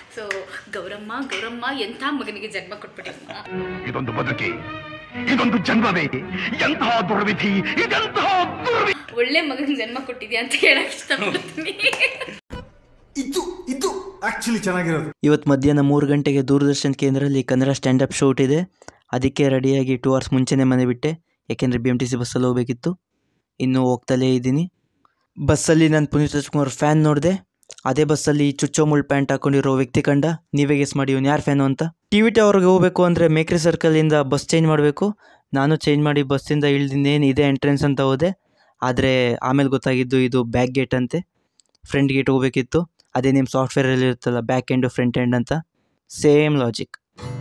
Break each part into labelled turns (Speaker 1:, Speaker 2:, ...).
Speaker 1: So Gowramma Gowramma ಎಂಥ ಮಗನಿಗೆ ಜನ್ಮ ಕೊಟ್ಬಿಟ್ಟಿಮ್ಮ
Speaker 2: ಇದೊಂದು ಬದುಕಿ ಇದೊಂದು ಜನ್ಮವೇ ಎಂತಹ ದುರ್ವಿಧಿ ಇದೆಂತಹ ದುರ್ವಿಧಿ
Speaker 1: ಒಳ್ಳೆ ಮಗನಿಗೆ ಜನ್ಮ ಕೊಟ್ಟಿದ್ಯಾ ಅಂತ ಹೇಳಕ್ ಇಷ್ಟಪಡ್ತೀನಿ
Speaker 3: ಇದು ಇದು ಆಕ್ಚುಲಿ ಚೆನ್ನಾಗಿರೋದು
Speaker 4: ಇವತ್ತು ಮಧ್ಯಾಹ್ನ ಮೂರು ಗಂಟೆಗೆ ದೂರದರ್ಶನ್ ಕೇಂದ್ರದಲ್ಲಿ ಕನ್ನಡ ಸ್ಟ್ಯಾಂಡಪ್ ಶೂಟ್ ಇದೆ ಅದಕ್ಕೆ ರೆಡಿಯಾಗಿ ಟೂ ಅವರ್ಸ್ ಮುಂಚೆನೇ ಮನೆ ಬಿಟ್ಟೆ ಯಾಕೆಂದರೆ ಬಿ ಎಮ್ ಟಿ ಸಿ ಬಸ್ಸಲ್ಲಿ ಹೋಗಬೇಕಿತ್ತು ಇನ್ನೂ ಹೋಗ್ತಲೇ ಇದ್ದೀನಿ ಬಸ್ಸಲ್ಲಿ ನಾನು ಪುನೀತ್ ರಾಜ್ಕುಮಾರ್ ಫ್ಯಾನ್ ನೋಡಿದೆ ಅದೇ ಬಸ್ಸಲ್ಲಿ ಚುಚ್ಚೋ ಮುಳ್ ಪ್ಯಾಂಟ್ ಹಾಕೊಂಡಿರೋ ವ್ಯಕ್ತಿ ಕಂಡ ನೀವೇ ಗೆಸ್ ಮಾಡಿ ಇವ್ನು ಯಾರು ಫ್ಯಾನು ಅಂತ ಟಿ ವಿ ಟವರ್ಗೆ ಹೋಗಬೇಕು ಅಂದರೆ ಮೇಕ್ರಿ ಸರ್ಕಲಿಂದ ಬಸ್ ಚೇಂಜ್ ಮಾಡಬೇಕು ನಾನು ಚೇಂಜ್ ಮಾಡಿ ಬಸ್ಸಿಂದ ಇಳ್ದಿನ್ನೇನು ಇದೆ ಎಂಟ್ರೆನ್ಸ್ ಅಂತ ಹೋದೆ ಆದರೆ ಆಮೇಲೆ ಗೊತ್ತಾಗಿದ್ದು ಇದು ಬ್ಯಾಕ್ ಗೇಟ್ ಅಂತೆ ಫ್ರಂಟ್ ಗೇಟ್ ಹೋಗಬೇಕಿತ್ತು ಅದೇ ನಿಮ್ಮ ಸಾಫ್ಟ್ವೇರಲ್ಲಿ ಇರುತ್ತಲ್ಲ ಬ್ಯಾಕ್ ಎಂಡು ಫ್ರಂಟ್ ಎಂಡ್ ಅಂತ ಸೇಮ್ ಲಾಜಿಕ್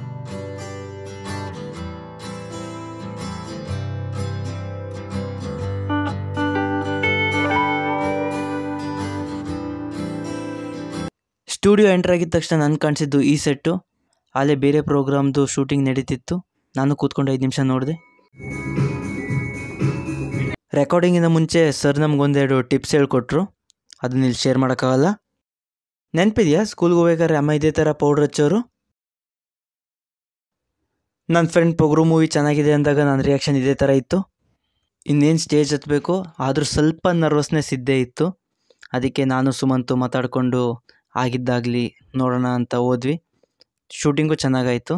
Speaker 4: ಸ್ಟುಡಿಯೋ ಎಂಟರ್ ಆಗಿದ ತಕ್ಷಣ ನನಗೆ ಕಾಣಿಸಿದ್ದು ಈ ಸೆಟ್ಟು ಅಲ್ಲೇ ಬೇರೆ ಪ್ರೋಗ್ರಾಮ್ದು ಶೂಟಿಂಗ್ ನಡೀತಿತ್ತು ನಾನು ಕೂತ್ಕೊಂಡು ಐದು ನಿಮಿಷ ನೋಡಿದೆ ರೆಕಾರ್ಡಿಂಗಿನ ಮುಂಚೆ ಸರ್ ನಮಗೊಂದೆರಡು ಟಿಪ್ಸ್ ಹೇಳ್ಕೊಟ್ರು ಅದನ್ನ ಇಲ್ಲಿ ಶೇರ್ ಮಾಡೋಕ್ಕಾಗಲ್ಲ ನೆನಪಿದೆಯಾ ಸ್ಕೂಲ್ಗೆ ಹೋಗ್ಬೇಕಾದ್ರೆ ಅಮ್ಮ ಇದೇ ಥರ ಪೌಡ್ರ್ ಹಚ್ಚೋರು ನನ್ನ ಫ್ರೆಂಡ್ ಪೊಗರು ಮೂವಿ ಚೆನ್ನಾಗಿದೆ ಅಂದಾಗ ನನ್ನ ರಿಯಾಕ್ಷನ್ ಇದೇ ಥರ ಇತ್ತು ಇನ್ನೇನು ಸ್ಟೇಜ್ ಹತ್ತಬೇಕು ಆದರೂ ಸ್ವಲ್ಪ ನರ್ವಸ್ನೆಸ್ ಇದ್ದೇ ಇತ್ತು ಅದಕ್ಕೆ ನಾನು ಸುಮಂತು ಮಾತಾಡಿಕೊಂಡು ಆಗಿದ್ದಾಗಲಿ ನೋಡೋಣ ಅಂತ ಹೋದ್ವಿ ಶೂಟಿಂಗು ಚೆನ್ನಾಗಾಯಿತು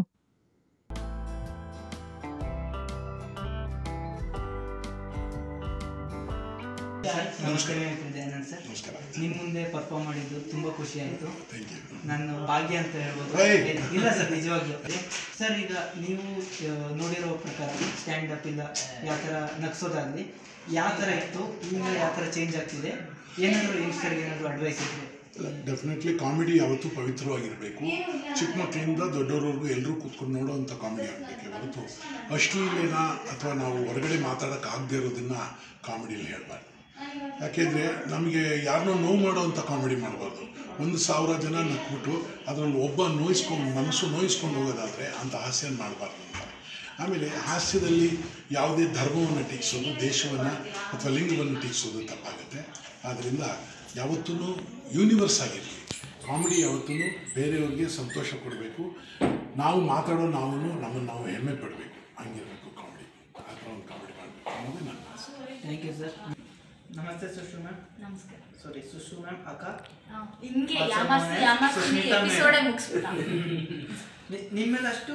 Speaker 5: ನಮಸ್ಕಾರ ನಮಸ್ಕಾರ ನಿಮ್ಮ ಮುಂದೆ ಪರ್ಫಾರ್ಮ್ ಮಾಡಿದ್ದು ತುಂಬ ಖುಷಿ ಆಯಿತು ನಾನು ಭಾಗ್ಯ ಅಂತ ಹೇಳ್ಬೋದು ಏ, ಇಲ್ಲ ಸರ್ ನಿಜವಾಗ್ಲೂ ಸರ್ ಈಗ ನೀವು ಆ, ನೋಡಿರೋ ಪ್ರಕಾರ ಸ್ಟ್ಯಾಂಡ್ ಅಪ್ ಇಲ್ಲ ಯಾವ ಥರ ನಗ್ಸೋದಾಗಲಿ ಯಾವ ಥರ ಇತ್ತು ಈಗ ಯಾವ ಥರ ಚೇಂಜ್ ಆಗ್ತಿದೆ ಏನಾದರೂ ಯಂಗ್ಸ್ಟರ್ಗೆ ಏನಾದರೂ ಅಡ್ವೈಸ್ ಇದ್ರೆ
Speaker 6: ಡೆಫಿನೆಟ್ಲಿ ಕಾಮಿಡಿ ಯಾವತ್ತೂ ಪವಿತ್ರವಾಗಿರಬೇಕು ಚಿಕ್ಕ ಮಕ್ಕಳಿಂದ ದೊಡ್ಡವರವರೆಗೂ ಎಲ್ಲರೂ ಕೂತ್ಕೊಂಡು ನೋಡೋವಂಥ ಕಾಮಿಡಿ ಆಗಬೇಕೆ ಹೊರತು ಅಶ್ಲೀಲೇನ ಅಥವಾ ನಾವು ಹೊರಗಡೆ ಮಾತಾಡೋಕೆ ಆಗದೆ ಇರೋದನ್ನ ಕಾಮಿಡಿಲಿ ಹೇಳಬಾರ್ದು ಯಾಕೆಂದರೆ ನಮಗೆ ಯಾರನ್ನೋ ನೋವು ಮಾಡೋವಂಥ ಕಾಮಿಡಿ ಮಾಡಬಾರ್ದು ಒಂದು ಸಾವಿರ ಜನ ನಕ್ಬಿಟ್ಟು ಅದರಲ್ಲಿ ಒಬ್ಬ ನೋಯಿಸ್ಕೊಂಡು ಮನಸ್ಸು ನೋಯಿಸ್ಕೊಂಡು ಹೋಗೋದಾದರೆ ಅಂಥ ಹಾಸ್ಯ ಮಾಡಬಾರ್ದು ಅಂತಾರೆ ಆಮೇಲೆ ಹಾಸ್ಯದಲ್ಲಿ ಯಾವುದೇ ಧರ್ಮವನ್ನು ಟೀಕಿಸೋದು ದೇಶವನ್ನು ಅಥವಾ ಲಿಂಗವನ್ನು ಟೀಕಿಸೋದು ತಪ್ಪಾಗುತ್ತೆ ಆದ್ದರಿಂದ ಯಾವತ್ತೂ ಯೂನಿವರ್ಸ್ ಆಗಿರಲಿ ಕಾಮಿಡಿ ಯಾವತ್ತೂ ಬೇರೆಯವ್ರಿಗೆ ಸಂತೋಷ ಕೊಡಬೇಕು ನಾವು ಮಾತಾಡೋ ನಾವು ನಮ್ಮನ್ನು ನಾವು ಹೆಮ್ಮೆ ಪಡಬೇಕು ಹಂಗಿರಬೇಕು ಕಾಮಿಡಿ ಆ ಥರ ಒಂದು ಕಾಮಿಡಿ ಮಾಡಬೇಕು ಅನ್ನೋದೇ ನನ್ನ ಆಸೆ
Speaker 5: ಥ್ಯಾಂಕ್ ಯು ಸರ್ ನಮಸ್ತೆ ಸುಶ್ರು ಮ್ಯಾಮ್
Speaker 1: ನಮಸ್ಕಾರ
Speaker 5: ಸಾರಿ ಸುಶ್ರು ಮ್ಯಾಮ್ ಅಕ್ಕ
Speaker 1: ಹಿಂಗೆ
Speaker 5: ಹೊಸ
Speaker 1: ಯಾಮಾಸಿ
Speaker 5: ಮನೆ,
Speaker 1: ಯಾಮಾಸಿ
Speaker 5: ಸುಸ್ಮಿತಾ ಮೇಡಮ್.
Speaker 1: ಎಪಿಸೋಡೇ ಮುಗಿಸ್ಬಿಟ್ಟ
Speaker 5: ನಿ- ನಿಮ್ಮೇಲೆ ಅಷ್ಟು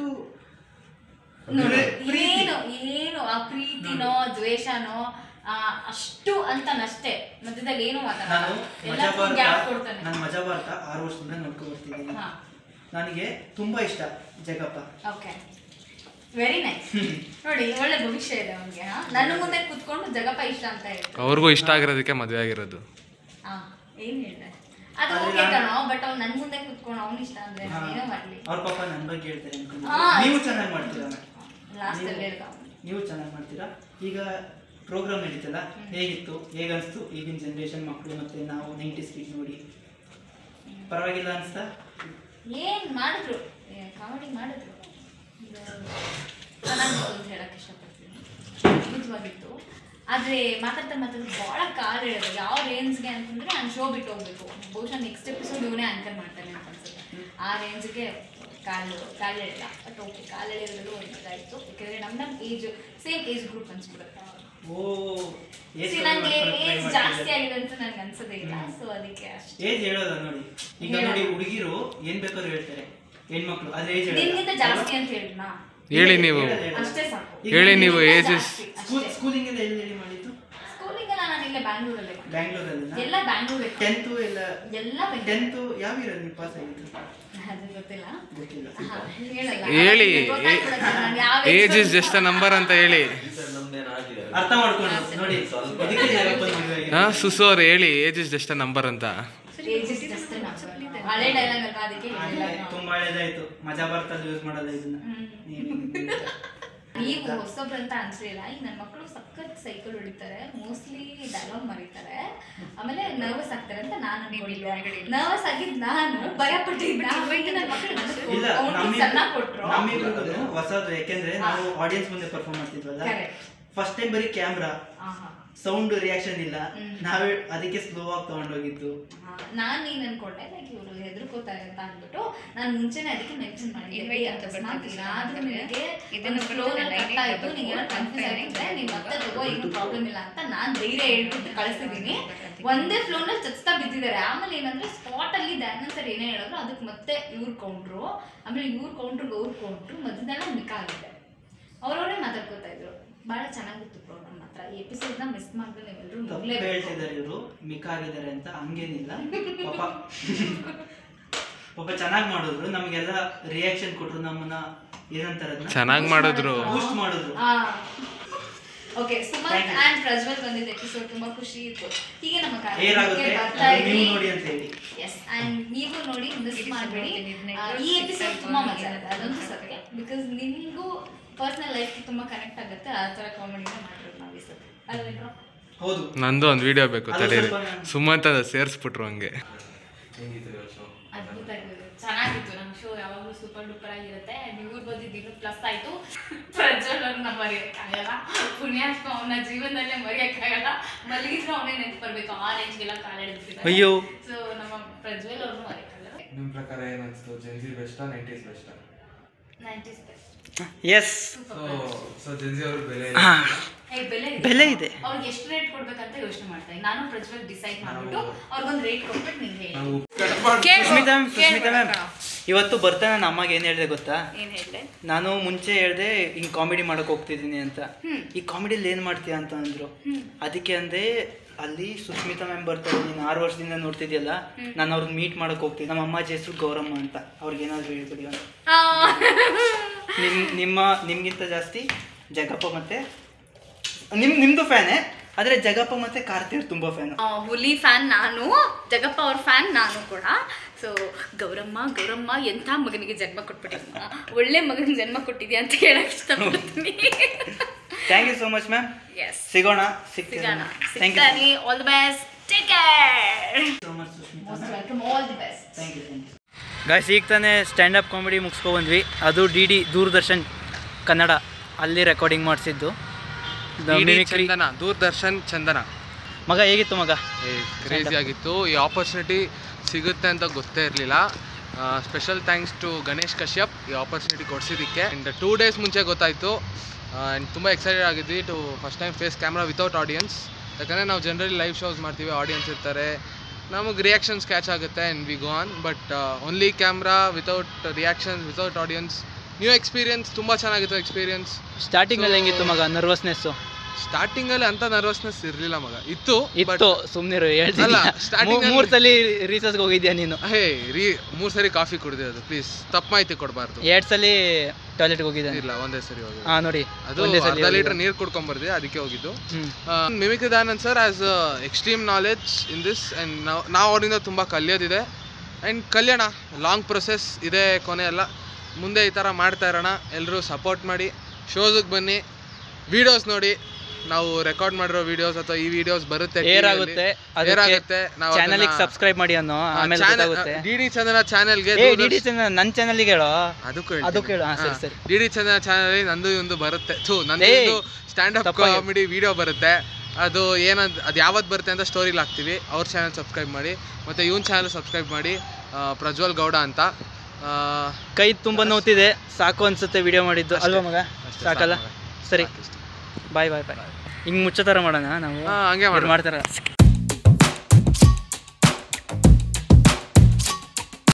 Speaker 1: ನೋಡು,
Speaker 5: ಪ್ರೀತಿ.
Speaker 1: ಏನು ಏನು ಆ ಪ್ರೀತಿನೋ ದ್ವೇಷನೋ ಆ, ಅಷ್ಟು ಅಂತನಷ್ಟೇ ಮಧ್ಯದಲ್ಲಿ ಏನು
Speaker 5: ನಾನು
Speaker 1: ಮಾತಾಡಲ್ಲ
Speaker 5: ಮಜಾ
Speaker 1: ಎಲ್ಲಕ್ಕೂ
Speaker 5: ಭಾರತ
Speaker 1: ಗ್ಯಾಪ್ ಕೊಡ್ತಾನೆ
Speaker 5: ನಾನು ಮಜಾ ಭಾರತ ಆರು ವರ್ಷದಿಂದ ನೋಡ್ಕೊಂಡು ಬರ್ತಿದ್ದೀನಿ
Speaker 1: ಹಾ
Speaker 5: ನನಗೆ ತುಂಬಾ ಇಷ್ಟ ಜಗಪ್ಪ
Speaker 1: ಓಕೆ ವೆರಿ ನೈಸ್ ನೋಡಿ ಒಳ್ಳೆ ಭವಿಷ್ಯ ಇದೆ ಅವನಿಗೆ ನನ್ನ ಮುಂದೆ ಕುತ್ಕೊಂಡು ಜಗಪ್ಪ ಇಷ್ಟ ಅಂತ ಹೇಳಿ
Speaker 7: ಅವ್ರಿಗೂ ಇಷ್ಟ ಆಗಿರೋದಕ್ಕೆ ಮದುವೆ ಆಗಿರೋದು
Speaker 1: ಹಾ ಏನ್ ಹೇಳ್ದೆ ಅದು
Speaker 5: ಆದ್ರೆ
Speaker 1: ಓಕೆ
Speaker 5: ನಾನು-
Speaker 1: ಕಣೋ ಬಟ್ ಅವ್ನು ನನ್ ಮುಂದೆ ಕುತ್ಕೊಂಡು ಅವ್ನ ಇಷ್ಟ ಅಂದ್ರೆ
Speaker 5: ಹಾ.
Speaker 1: ಏನೋ ಮಾಡ್ಲಿ
Speaker 5: ಅವ್ರ ಪಾಪ ನನ್ನ ಬಗ್ಗೆ ಹೇಳ್ತಾರೆ ಅನ್ಕೊಂಡು
Speaker 1: ಹಾ.
Speaker 5: ನೀವು ಚೆನ್ನಾಗಿ ಮಾಡ್ತೀರಾ ma'am.
Speaker 1: ಲಾಸ್ಟ್
Speaker 5: ನೀವು-
Speaker 1: ಅಲ್ಲಿ ಹೇಳ್ದ ಅವ್ನು.
Speaker 5: ನೀವು ಚೆನ್ನಾಗಿ ಮಾಡ್ತೀರಾ ಈಗ ಪ್ರೋಗ್ರಾಮ್ ನಡೀತಲ್ಲ ಹೇಗಿತ್ತು ಹೇಗನ್ಸ್ತು ಈಗಿನ ಜನ್ರೇಷನ್ ಮಕ್ಕಳು ಮತ್ತೆ ನಾವು ನೈಂಟೀಸ್ ಕಿಡ್ ನೋಡಿ ಪರವಾಗಿಲ್ಲ ಅನ್ಸ್ತಾ
Speaker 1: ಏನ್ ಮಾಡಿದ್ರು ಕಾಮಿಡಿ ಮಾಡಿದ್ರು ಇದು ಚೆನ್ನಾಗಿತ್ತು ಅಂತ ಹೇಳಕ್ ಇಷ್ಟಪಡ್ತೀನಿ ಅದ್ಭುತವಾಗಿತ್ತು ಆದ್ರೆ ಮಾತಾಡ್ತಾ ಮಾತಾಡ್ತಾ ಬಹಳ ಕಾಲ್ ಹೇಳೋದು ಯಾವ ರೇಂಜ್ಗೆ ಅಂತಂದ್ರೆ ನಾನು ಶೋ ಬಿಟ್ಟು ಹೋಗ್ಬೇಕು ಬಹುಶಃ ನೆಕ್ಸ್ಟ್ ಎಪಿಸೋಡ್ ಇವನೇ ಆಂಕರ್ ಮಾಡ್ತಾನೆ ಅಂತ ಅನ್ಸುತ್ತೆ ಆ ರೇಂಜ್ಗೆ ಕಾಲು ಕಾಲು ಎಳೆಲ್ಲ ಬಟ್ ಓಕೆ ಕಾಲು ಎಳೆಯೋದ್ರಲ್ಲೂ ಒಂದು ಇದಾಯಿತು ಯಾಕಂದ್ರೆ ನಮ್ಮ ನಮ್ಮ ಏಜ್ ಸೇಮ್ ಏಜ್ ಗ್ರೂಪ್ ಅನ್ಸ್ಬಿಡುತ್ತೆ
Speaker 5: ಓ ಏಜ್
Speaker 1: See, ನಂಗೆ ಏಜ್ ಜಾಸ್ತಿ ಆಗಿದೆ ಅಂತ ನನ್ಗೆ ಅನ್ಸೋದೇ ಇಲ್ಲ ಸೊ ಅದಕ್ಕೆ ಅಷ್ಟೇ
Speaker 5: ಏಜ್ ಹೇಳೋದ ನೋಡಿ ಈಗ
Speaker 1: ಹೇಳಲ್ಲ.
Speaker 5: ನೋಡಿ ಹುಡುಗಿರು ಏನ್ ಬೇಕಾದ್ರೂ ಹೇಳ್ತಾರೆ ಹೆಣ್ಮಕ್ಳು ಆದ್ರೆ ಏಜ್
Speaker 1: ನಿಮ್ಗಿಂತ ಜಾಸ್ತಿ ಅಂತ ಹೇಳಿದ್ನಾ
Speaker 7: ಹೇಳಿ ನೀವು
Speaker 1: ಅಷ್ಟೇ ಸಾಕು
Speaker 7: ಹೇಳಿ ನೀವು
Speaker 1: ನಿಮ್ಗಿಂತ
Speaker 7: ages-
Speaker 1: ಜಾಸ್ತಿ,
Speaker 5: ಸ್ಕೂಲ್
Speaker 1: ಅಷ್ಟೇ.
Speaker 5: ಸ್ಕೂಲಿಂಗ್ ಎಲ್ಲ ಎಲ್ಲಿ ಎಲ್ಲಿ ಮಾಡಿದ್ದು
Speaker 1: ಸ್ಕೂಲಿಂಗ್ ಎಲ್ಲ ನಾನು ಇಲ್ಲೇ ಬ್ಯಾಂಗ್ಳೂರಲ್ಲೇ
Speaker 5: ಬ್ಯಾಂಗ್ಳೂರಲ್ಲಿ
Speaker 1: ಎಲ್ಲ ಬ್ಯಾಂಗ್ಳೂರೇ
Speaker 5: ಟೆಂತ್ ಎಲ್ಲ
Speaker 1: ಎಲ್ಲ ಬೆಂಗಳೂರು.
Speaker 5: ಟೆಂತ್ ಯಾವ ಇರೋದು ನೀವು ಪಾಸ್ ಆಗಿದ್ದು
Speaker 1: ಅದು ಗೊತ್ತಿಲ್ಲ
Speaker 5: ಗೊತ್ತಿಲ್ಲ
Speaker 1: ಹಾ, ಹೇಳಲ್ಲ.
Speaker 7: ಹೇಳಿ
Speaker 1: ಗೊತ್ತಾಗ್ಬಿಡುತ್ತೆ ನಾನು ಯಾವ
Speaker 7: age
Speaker 1: age
Speaker 7: is just a number ಅಂತ ಹೇಳಿ
Speaker 5: ಅರ್ಥ ಮಾಡ್ಕೊಂಡು ನೋಡಿ ಇದಕ್ಕೆ ಜಗಪ್ಪ ಮದುವೆ ಆಗಿದೆ.
Speaker 7: ಹಾ ಸುಸು ಅವ್ರು ಹೇಳಿ age is just a number ಅಂತ
Speaker 1: Age is just a number. ಹಳೆ ಡೈಲಾಗ್ ಅಲ್ವಾ ಅದಕ್ಕೆ
Speaker 5: ಆಗಿಲ್ಲ,
Speaker 1: ಹೇಳಿಲ್ಲ.
Speaker 5: ತುಂಬಾ ಹಳೇದಾಯ್ತು ಮಜಾ ಬರ್ತಲ್ಲಿ ಯೂಸ್ ಮಾಡಲ್ಲ ಇದನ್ನ
Speaker 1: ಹ್ಮ್.
Speaker 5: ನೀವು-
Speaker 1: ನೀವು ಹೊಸಬ್ರಂತ ಅನ್ಸಲಿಲ್ಲ ಈಗ ನನ್ನ ಮಕ್ಕಳು ಸಖತ್ ಸೈಕಲ್ ಹೊಡಿತಾರೆ ಮೋಸ್ಟ್ಲಿ ಡೈಲಾಗ್ ಮರೀತಾರೆ ಆಮೇಲೆ ನರ್ವಸ್ ಆಗ್ತಾರೆ ಅಂತ ನಾನು ಅನ್ಕೊಂಡಿದ್ದೆ ನರ್ವಸ್ ಆಗಿದ್ ನಾನು ಭಯ ಪಟ್ಟಿದ್ದ ನನ್ನ ಮಕ್ಕಳು
Speaker 5: ಇಲ್ಲ
Speaker 1: ನನಗೆ ಸಣ್ಣ ಕೊಟ್ರು
Speaker 5: ನಮ್ಮಿಬ್ರಿಗೂ ಹೊಸದು ಯಾಕೆಂದ್ರೆ ನಾವು ಆಡಿಯನ್ಸ್ ಮುಂದೆ ಪರ್ಫಾರ್ಮ್ ಮಾಡ್ತಿದ್ವಲ್ಲ
Speaker 1: Correct.
Speaker 5: ಫಸ್ಟ್ ಟೈಮ್ ಬರೀ ಕ್ಯಾಮ್ರಾ
Speaker 1: ಆಹಾ.
Speaker 5: ಸೌಂಡ್ ರಿಯಾಕ್ಷನ್ ಇಲ್ಲ ನಾವೇ ಅದಕ್ಕೆ ಸ್ಲೋ ಆಗಿ ತಗೊಂಡೋಗಿದ್ದು
Speaker 1: ನಾನು ನೀನು ಅನ್ಕೊಂಡೆ ಲೈಕ್ ಇವರು ಹೆದರ್ಕೋತಾರೆ ಅಂತ ಅಂದ್ಬಿಟ್ಟು ನಾನು ಮುಂಚೆನೆ ಅದಕ್ಕೆ ಮೆನ್ಷನ್ ಮಾಡಿದ್ದೆ
Speaker 8: Invite ಅಂತ
Speaker 1: ಅಕಸ್ಮಾತ್
Speaker 8: ಬರ್ತದೆ
Speaker 1: ಏನಾದ್ರೂ
Speaker 8: ಸ್ಟಾರ್ಟಿಂಗ್
Speaker 1: ನಿನಗೆ
Speaker 8: ಇದನ್ನು
Speaker 1: ಫ್ಲೋ
Speaker 8: ಬಿಟ್ಟು ನಾನು
Speaker 1: ಕಟ್ ಆಯ್ತು
Speaker 8: direct
Speaker 1: ನಿಂಗೆ ಏನೋ ಕನ್ಫ್ಯೂಸ್ ಆಗಿದ್ರೆ ನೀನು ಮತ್ತೆ ತಗೋ ಏನು ಪ್ರಾಬ್ಲಮ್ ಇಲ್ಲ ಅಂತ ನಾನು ಧೈರ್ಯ ಹೇಳ್ಬಿಟ್ಟು ಕಳಿಸಿದ್ದೀನಿ
Speaker 8: ಅದಕ್ಕೆ
Speaker 1: ಒಂದೇ ಫ್ಲೋನಲ್ಲಿ ಚಚ್ತಾ ಬಿದ್ದಿದ್ದಾರೆ ಆಮೇಲೆ ಏನಂದ್ರೆ ಸ್ಪಾಟ್ ಅಲ್ಲಿ ದಯಾನಂದ್ ಸರ್ ಏನೇ ಹೇಳಿದ್ರು ಅದಕ್ಕೆ ಮತ್ತೆ ಇವ್ರು ಕೌಂಟ್ರು ಆಮೇಲೆ ಇವ್ರು ಕೌಂಟ್ರಿಗೆ ಅವ್ರು ಕೌಂಟ್ರು ಮಧ್ಯದಲ್ಲ ಮಿಕ್ಕ ಆಗಿದೆ ಅವ್ರವರೇ ಮಾತಾಡ್ಕೋತಾ ಇದ್ರು ಬಹಳ ಚೆನ್ನಾಗಿತ್ತು ಪ್ರೋಗ್ರಾಮ್ ಮಾತ್ರ ಈ ಎಪಿಸೋಡ್ನ ಮಿಸ್ ಮಾಡಿದ್ರೆ ನೀವೆಲ್ಲರೂ
Speaker 5: ತಪ್ಪು
Speaker 1: ನೋಡ್ಲೇಬೇಕು
Speaker 5: ಹೇಳ್ತಿದ್ದಾರೆ ಇವರು ಮಿಕ್ಕ ಆಗಿದ್ದಾರೆ ಅಂತ ಹಂಗೇನಿಲ್ಲ ಪಾಪ ಪಾಪ ಚೆನ್ನಾಗಿ ಮಾಡಿದ್ರು ನಮಗೆಲ್ಲ ರಿಯಾಕ್ಷನ್ ಕೊಟ್ರು ನಮ್ಮನ್ನ ಏನಂತಾರೆ
Speaker 7: ಚೆನ್ನಾಗ್ ಮಾಡಿದ್ರು.
Speaker 5: ಬೂಸ್ಟ್ ಮಾಡಿದ್ರು
Speaker 1: okay Sumanth
Speaker 5: Thank you.
Speaker 1: And Prajwal ಬಂದಿದ್ದ ಎಪಿಸೋಡ್ ತುಂಬಾ ಖುಷಿ ಇತ್ತು ಹೀಗೆ ನಮ್ಮ
Speaker 5: ಏರ್ ಆಗುತ್ತೆ
Speaker 1: ಕಾರ್ಯಕ್ರಮಕ್ಕೆ ಬರ್ತಾ
Speaker 5: ಅದು ನೀವು
Speaker 1: ಇರಿ
Speaker 5: ನೋಡಿ ಅಂತ ಹೇಳಿ
Speaker 1: ಎಸ್ ಅಂಡ್ ನೀವು ನೋಡಿ ಮಿಸ್
Speaker 8: Episode
Speaker 1: ಮಾಡಬೇಡಿ
Speaker 8: ಹದಿನೈದನೇ
Speaker 1: ಈ ಎಪಿಸೋಡ್
Speaker 8: episode
Speaker 1: ತುಂಬಾ
Speaker 8: one
Speaker 1: ಮಜಾ
Speaker 8: ಇದೆ.
Speaker 1: ಆಗುತ್ತೆ ಅದೊಂದು ಸತ್ಯ ಬಿಕಾಸ್ ನಿಮಗೂ ಪರ್ಸನಲ್ ಲೈಫ್ಗೆ ತುಂಬಾ ಕನೆಕ್ಟ್ ಆಗುತ್ತೆ ಆ ಥರ ಕಾಮಿಡಿನ ಮಾಡಿರೋದು ನಾವು ಈ ಸತಿ ಅಲ್ವೇನ್ರೋ
Speaker 5: ಹೌದು
Speaker 7: ನಂದು ಒಂದು ವಿಡಿಯೋ ಬೇಕು
Speaker 5: ಅದು
Speaker 7: ತಡೀರಿ
Speaker 5: ಸ್ವಲ್ಪ ನಾನು-
Speaker 7: ಸುಮಂತ್ ಅದ ಸೇರಿಸ್ಬಿಟ್ರು ಹಂಗೆ
Speaker 1: ಅದ್ಭುತ ಆಗಿರುತ್ತೆ ಚೆನ್ನಾಗಿತ್ತು ನಮ್ಮ ಶೋ ಯಾವಾಗಲೂ ಸೂಪರ್ ಡೂಪರ್ ಆಗಿರುತ್ತೆ ಆ್ಯಂಡ್ ಇವ್ರು ಬಂದಿದ್ದು ಇನ್ನೂ ಪ್ಲಸ್ ಆಯಿತು ಪ್ರಜ್ವಲ್ ಅವ್ರನ್ನ ಮರೆಯೋಕ್ಕಾಗಲ್ಲ ಪುಣ್ಯಾತ್ಮ ಅವನ ಜೀವನದಲ್ಲೇ ಮರೆಯೋಕ್ಕಾಗಲ್ಲ ಮಲಗಿದ್ರು ಅವನೇ ನೆನಪು ಬರಬೇಕು ಆ ರೇಂಜ್ಗೆಲ್ಲ ಕಾಲಿಡ್ತಿದ್ದಾರೆ
Speaker 4: ಅಯ್ಯೋ.
Speaker 1: ಸೊ ನಮ್ಮ ಪ್ರಜ್ವಲ್ ಅವ್ರನ್ನೂ ಮರೆಯೋಕ್ಕಾಗಲ್ಲ
Speaker 7: ನಿಮ್ಮ ಪ್ರಕಾರ ಏನಿಸ್ತು ಜೆನ್ಸಿ ಬೆಸ್ಟಾ ನೈಂಟೀಸ್ ಬೆಸ್ಟಾ
Speaker 1: nineties best
Speaker 4: yes
Speaker 7: so so Gen Z ಅವ್ರ ಬೆಲೆ
Speaker 1: ಏ ಬೆಲೆ
Speaker 4: ಬೆಲೆ ಇದೆ.
Speaker 1: ಅವ್ರಿಗೆ ಎಷ್ಟು ರೇಟ್ ಕೊಡ್ಬೇಕಂತ ಯೋಚನೆ ಮಾಡ್ತಾ ಇದ್ದೀನಿ ನಾನು ಪ್ರಜ್ವಲ್ ಡಿಸೈಡ್ ಮಾಡ್ಬಿಟ್ಟು ಅವ್ರಿಗೊಂದು ರೇಟ್ ಕೊಟ್ಬಿಟ್ಟು ನಿಂಗೆ ಹೇಳಿ
Speaker 7: ನಾವು
Speaker 4: ಸುಸ್ಮಿತಾ ಮ್ಯಾಮ್ ಸುಸ್ಮಿತಾ ಮ್ಯಾಮ್ ಇವತ್ತು ಬರ್ತಾ ನಾನು ಅಮ್ಮಗೆ ಏನು ಹೇಳಿದೆ ಗೊತ್ತಾ
Speaker 8: ಏನ್ ಹೇಳ್ದೆ
Speaker 4: ನಾನು ಮುಂಚೆ ಹೇಳಿದೆ ಹಿಂಗೆ ಕಾಮಿಡಿ ಮಾಡಕ್ಕೆ ಹೋಗ್ತಿದ್ದೀನಿ ಅಂತ ಈ ಕಾಮಿಡಿಲಿ ಏನು ಮಾಡ್ತೀಯ ಅಂತ ಅಂದರು ಅದಕ್ಕೆ ಅಂದೆ ಅಲ್ಲಿ ಸುಸ್ಮಿತಾ ಮ್ಯಾಮ್ ಬರ್ತಾರೆ ನೀನು ಆರು ವರ್ಷದಿಂದ ನೋಡ್ತಿದ್ಯಲ್ಲ ನಾನು ಅವ್ರನ್ನ ಮೀಟ್ ಮಾಡಕ್ಕೆ ಹೋಗ್ತೀನಿ ನಮ್ಮ ಅಮ್ಮಾಜಿ ಹೆಸರು ಗೌರಮ್ಮ ಅಂತ ಅವ್ರಿಗೆ ಏನಾದರೂ ಹೇಳ್ಬಿಡಿ ಅಂತ ನಿಮ್ಮ ನಿಮ್ಮ ನಿಮಗಿಂತ ಜಾಸ್ತಿ ಜಗಪ್ಪ ಮತ್ತೆ ನಿಮ್ ನಿಮ್ಮದು ಫ್ಯಾನೇ ಆದರೆ ಜಗಪ್ಪ ಮತ್ತೆ ಕಾರ್ತಿರ್ ತುಂಬ ಫ್ಯಾನು
Speaker 1: ಆ, ಹುಲಿ ಫ್ಯಾನ್ ನಾನು ಜಗಪ್ಪ ಅವ್ರ ಫ್ಯಾನ್ ನಾನು ಕೂಡ ಸೊ ಗೌರಮ್ಮ ಗೌರಮ್ಮ ಎಂಥ ಮಗನಿಗೆ ಜನ್ಮ ಕೊಟ್ಬಿಟ್ಟಿದ್ಯಾ ಒಳ್ಳೆ ಮಗನಿಗೆ ಜನ್ಮ ಕೊಟ್ಟಿದ್ಯಾ ಅಂತ ಹೇಳಕ್ ಇಷ್ಟಪಡ್ತೀನಿ
Speaker 4: thank you so much ma'am
Speaker 1: yes
Speaker 4: ಸಿಗೋಣ
Speaker 1: ಸಿಗೋಣ
Speaker 4: ಥ್ಯಾಂಕ್ ಯು
Speaker 1: ಸಿಗ್ತಾನೆ all the best take care
Speaker 5: so much Sushmita
Speaker 1: most welcome all the best
Speaker 5: thank you thank you
Speaker 4: guys ಈಗ ತಾನೇ ಸ್ಟ್ಯಾಂಡಪ್ ಕಾಮಿಡಿ ಮುಗಿಸ್ಕೊಬಂದ್ವಿ ಅದು ಡಿ ಡಿ ದೂರದರ್ಶನ್ ಕನ್ನಡ ಅಲ್ಲಿ ರೆಕಾರ್ಡಿಂಗ್ ಮಾಡಿಸಿದ್ದು
Speaker 7: ಚಂದನ ದೂರದರ್ಶನ್ ಚಂದನ
Speaker 4: ಮಗ ಹೇಗಿತ್ತು ಮಗ
Speaker 7: ಕ್ರೇಜಿ ಆಗಿತ್ತು ಈ ಆಪರ್ಚುನಿಟಿ ಸಿಗುತ್ತೆ ಅಂತ ಗೊತ್ತೇ ಇರಲಿಲ್ಲ special thanks to Ganesh Kashyap ಈ ಆಪರ್ಚುನಿಟಿ ಕೊಡಿಸಿದ್ದಕ್ಕೆ ಆ್ಯಂಡ್ ಟೂ ಡೇಸ್ ಮುಂಚೆ ಗೊತ್ತಾಯಿತು ಆ್ಯಂಡ್ ತುಂಬ ಎಕ್ಸೈಟೆಡ್ ಆಗಿದ್ವಿ to first time face camera without audience ಯಾಕಂದರೆ ನಾವು ಜನರಲಿ ಲೈವ್ ಶೋಸ್ ಮಾಡ್ತೀವಿ ಆಡಿಯನ್ಸ್ ಇರ್ತಾರೆ ನಮಗೆ ರಿಯಾಕ್ಷನ್ಸ್ ಕ್ಯಾಚ್ ಆಗುತ್ತೆ and we go on but only camera without reactions without audience new experience ತುಂಬ ಚೆನ್ನಾಗಿತ್ತು ಎಕ್ಸ್ಪೀರಿಯನ್ಸ್
Speaker 4: ಸ್ಟಾರ್ಟಿಂಗಲ್ಲಿ ಹೆಂಗಿತ್ತು ಮಗ ನರ್ವಸ್ನೆಸ್ಸು
Speaker 7: ಸ್ಟಾರ್ಟಿಂಗಲ್ಲಿ ಅಂಥ ನರ್ವಸ್ನೆಸ್ ಇರಲಿಲ್ಲ ಮಗ ಇತ್ತು but-
Speaker 4: ಇತ್ತು ಸುಮ್ಮನಿರು
Speaker 7: ಅಲ್ಲ,
Speaker 4: ಹೇಳ್ತಿಲ್ಲ
Speaker 7: starting ಅಲ್ಲಿ-
Speaker 4: ಮೂರು ಸಲ ರೀಸರ್ಸ್ಗೆ ಹೋಗಿದ್ಯಾ ನೀನು
Speaker 7: ಹೇ ರೀ ಮೂರು ಸರಿ ಕಾಫಿ ಕುಡ್ದಿರೋದು ಪ್ಲೀಸ್ ತಪ್ಪು ಮಾಹಿತಿ ಕೊಡಬಾರ್ದು
Speaker 4: ಎರಡು ಸಲ ಟಾಯ್ಲೆಟ್ಗೆ ಹೋಗಿದ್ದಾನೆ
Speaker 7: ಇಲ್ಲ ಒಂದೇ ಸರಿ ಹೋಗಿದ್ದು
Speaker 4: ಹಾಂ ನೋಡಿ
Speaker 7: ಅದು
Speaker 4: ಒಂದೇ ಸಲ
Speaker 7: ಅರ್ಧ ಲೀಟರ್ ನೀರು ಕುಡ್ಕೊಂಬರ್ದೆ ಅದಕ್ಕೆ ಹೋಗಿದ್ದು
Speaker 4: ಹ್ಞೂ
Speaker 7: mimic Dayanand sir as extreme knowledge in this and ನಾವು ನಾವು ಅವರಿಂದ ತುಂಬ ಕಲಿಯೋದಿದೆ ಆ್ಯಂಡ್ ಕಲ್ಯಾಣ ಲಾಂಗ್ ಪ್ರೊಸೆಸ್ ಇದೆ ಕೊನೆ ಎಲ್ಲ ಮುಂದೆ ಈ ಥರ ಮಾಡ್ತಾ ಇರೋಣ ಎಲ್ಲರೂ ಸಪೋರ್ಟ್ ಮಾಡಿ ಶೋಸಿಗೆ ಬನ್ನಿ ವಿಡಿಯೋಸ್ ನೋಡಿ ನಾವು ರೆಕಾರ್ಡ್ ಮಾಡಿರೋ ವಿಡಿಯೋಸ್ ಅಥವಾ ಈ ವಿಡಿಯೋಸ್ ಬರುತ್ತೆ
Speaker 4: ಏರ್ ಆಗುತ್ತೆ
Speaker 7: ಏರ್ ಆಗುತ್ತೆ ನಾವು
Speaker 4: ಚಾನಲಿಗೆ ಸಬ್ಸ್ಕ್ರೈಬ್ ಮಾಡಿ ಅನ್ನೋ ಆಮೇಲೆ ಗೊತ್ತಾಗುತ್ತೆ
Speaker 7: ಡಿ ಡಿ ಚಂದನ ಚಾನೆಲ್ಗೆ
Speaker 4: ಏ ಡಿ ಡಿ ನನ್ನ ಚಾನಲ್ಗೆ ಹೇಳೋ
Speaker 7: ಅದಕ್ಕೂ
Speaker 4: ಅದು ಕೇಳು ಹಾಂ ಸರಿ ಸರಿ
Speaker 7: ಡಿ ಡಿ ಚಂದನ ಚಾನಲ್ ನಂದು ಒಂದು ಬರುತ್ತೆ ಥೂ ನಂದು
Speaker 4: ಏಯ್,
Speaker 7: ಸ್ಟ್ಯಾಂಡ್ ಅಪ್
Speaker 4: ತಪ್ಪಾಗಿ-
Speaker 7: ಕಾಮಿಡಿ ವಿಡಿಯೋ ಬರುತ್ತೆ ಅದು ಏನಂತ ಅದು ಯಾವತ್ತು ಬರುತ್ತೆ ಅಂತ ಸ್ಟೋರಿಲಿ ಹಾಕ್ತೀವಿ ಅವ್ರ ಚಾನಲ್ ಸಬ್ಸ್ಕ್ರೈಬ್ ಮಾಡಿ ಮತ್ತು ಇವನ್ ಚಾನಲ್ ಸಬ್ಸ್ಕ್ರೈಬ್ ಮಾಡಿ ಆ, ಪ್ರಜ್ವಲ್ ಗೌಡ ಅಂತ ಆ,
Speaker 4: ಕೈ ತುಂಬ ನೋವ್ತಿದೆ ಸಾಕು ಅನ್ಸುತ್ತೆ ವಿಡಿಯೋ ಮಾಡಿದ್ದು ಅಲ್ವಾ ಮಗ
Speaker 7: ಅಷ್ಟೇ,
Speaker 4: ಸಾಕಲ್ಲ
Speaker 7: ಸಾಕು ಮಗ.
Speaker 4: ಸರಿ
Speaker 7: ಸಾಕಿಷ್ಟು.
Speaker 4: ಬಾಯ್ ಬಾಯ್ ಬಾಯ್ ಹಿಂಗೆ ಮುಚ್ಚೋ ಥರ ಮಾಡೋಣ ನಾವು
Speaker 7: ಹಾ, ಹಂಗೆ
Speaker 4: ಇವ್ರು
Speaker 7: ಮಾಡೋಣ.
Speaker 4: ಮಾಡ್ತಾರ